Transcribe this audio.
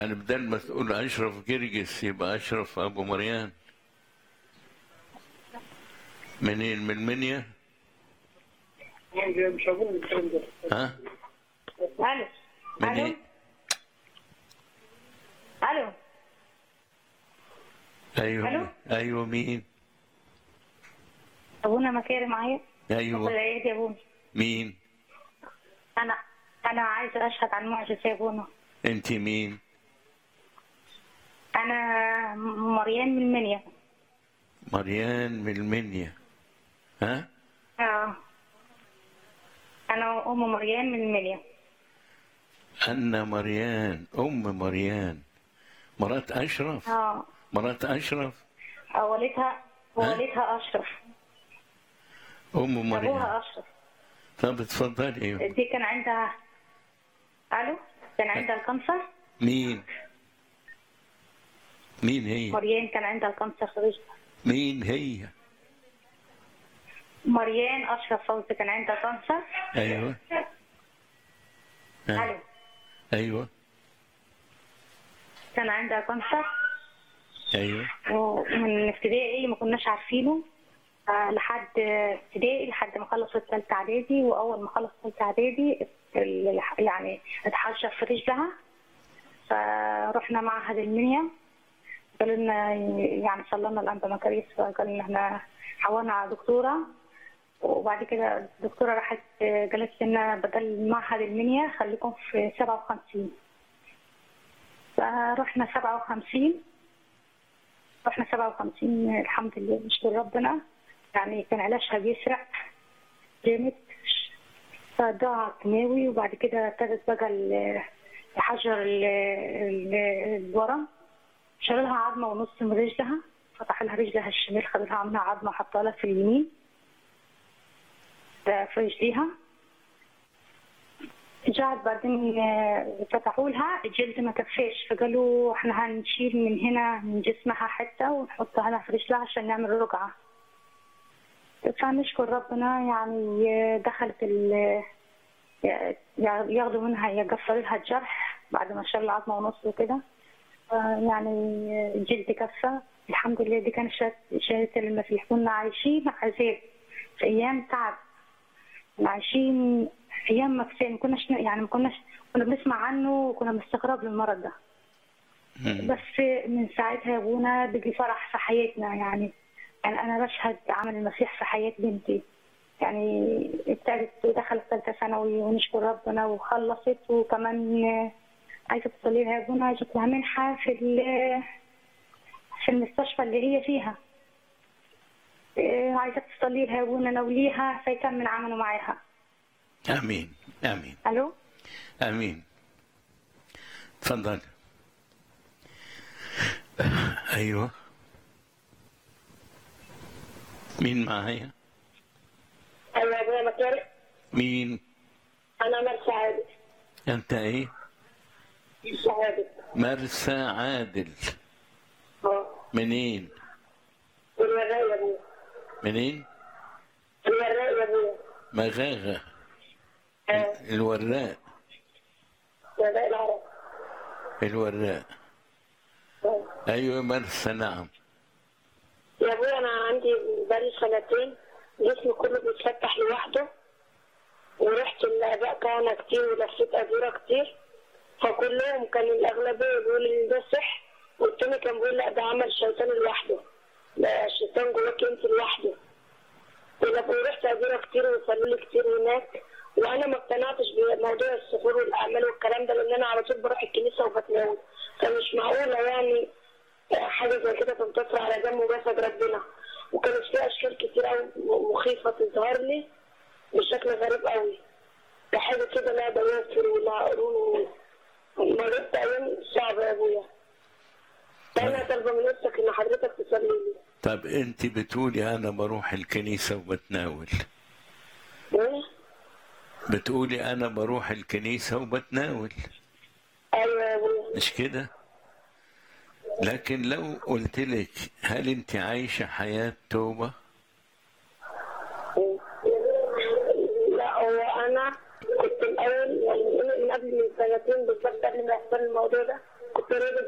يعني بدل ما تقول أشرف جرجس يبقى أشرف أبو مريان منين من منيا مش هقول الكلام ده ها الو منين الو الو أيوه ألو؟ أيوه مين ابونا مكارم معايا أيوه العيد يا ابونا مين انا انا عايزه اشهد عن معجزه يا ابونا أنت مين انا مريان من منيا مريان من المنيا ها اه انا ام مريان من منيا أنا مريان أم مريان مرات أشرف اه مرات أشرف والدها والدها اشرف أم مريم ابوها اشرف طب اتفضلي دي كان عندها الو كان عندها الكانسر مين مين هي مريان كان عندها الكانسر في رجلها مين هي مريان اشرف فوزي كان عندها كانسر أيوه ها. الو أيوه كان عندها كانسر أيوه ومن ابتدائي ما كناش عارفينه آه، لحد ابتدائي لحد ما خلصت ثالثة إعدادي وأول ما خلصت ثالثة إعدادي ال- يعني اتحشر في رجلها فرحنا معهد المنيا قالوا لنا يعني صلنا الأنبا مكاريس فقال لنا احنا حولنا على دكتورة وبعد كده الدكتورة راحت قالت لنا بدل معهد المنيا خليكم في 57 فرحنا 57 رحنا 57 الحمد لله نشكر ربنا يعني كان علاجها بيسرع جامد فضاع كيماوي وبعد كده ابتدت بقى ال- يحجر ال- ال- الورم شال لها عظمه ونص من رجلها فتح لها رجلها الشمال خد لها منها عظمه وحطها لها في اليمين ده في رجليها رجعت بعدين آه، فتحوا لها الجلد ما كفاش فقالوا احنا هنشيل من هنا من جسمها حته ونحطها لها في رجلها عشان نعمل رقعه فنشكر ربنا يعني آه، دخلت ال آه، ياخدوا منها يقفلوا لها الجرح بعد ما شال العظمه ونص وكده آه، يعني آه، الجلد كفى الحمد لله دي كانت شهادة- شهادة المسيح كنا عايشين عذاب في أيام تعب كنا عايشين ايام ما كفايه ما كناش يعني ما كناش كنا بنسمع عنه وكنا بنستغرب للمرض ده مم. بس من ساعتها يا ابونا بيجي فرح في حياتنا يعني يعني انا بشهد عمل المسيح في حياه بنتي يعني ابتدت ودخلت ثالثه ثانوي ونشكر ربنا وخلصت وكمان آه، عايزه تصلي لها يا ابونا عايزه لها منحه في ال- في المستشفى اللي هي فيها آه، عايزه تصلي لها يا ابونا نوليها فيكمل عمله معاها آمين آمين الو آمين تفضل أيوه مين معايا ايوه يا ابويا مكارم مين انا مرسى عادل أنت إيه مرسى عادل مرسى عادل اه منين الوراق يا ابويا منين الوراق يا ابويا مغاغة اه الوراق الوراق العرب الوراق آه. أيوه مرسى نعم يا ابويا انا عندي بقالي سنتين جسمي كله بيتفتح لوحده ورحت لاباء كهنة كتير ولفيت ادوره كتير فكلهم كان الاغلبيه بيقول ان ده سحر والتاني كان بيقول لا ده عمل شيطان لوحده ده الشيطان جواك انت لوحده ولما ورحت ادوره كتير وصلوا لي كتير هناك وانا ما اقتنعتش بموضوع السحور والاعمال والكلام ده لان انا على طول بروح الكنيسه وبتناول فمش معقوله يعني حاجه زي كده تنتصر على دم وجسد ربنا وكانت في اشكال كتير قوي مخيفه تظهر لي بشكل غريب قوي بحاجه كده لا ضوافر ولا قرون مريت ايام صعبه يا ابويا فانا طالبه من نفسك ان حضرتك تصلي لي طب أنت بتقولي أنا بروح الكنيسة وبتناول إيه؟ بتقولي أنا بروح الكنيسة وبتناول ايوه يا ابويا مش كده لكن لو قلت لك هل انت عايشة حياة توبة لا هو انا كنت الاول يعني من قبل من سنتين بالظبط قبل ما يحصل الموضوع ده كنت قريبة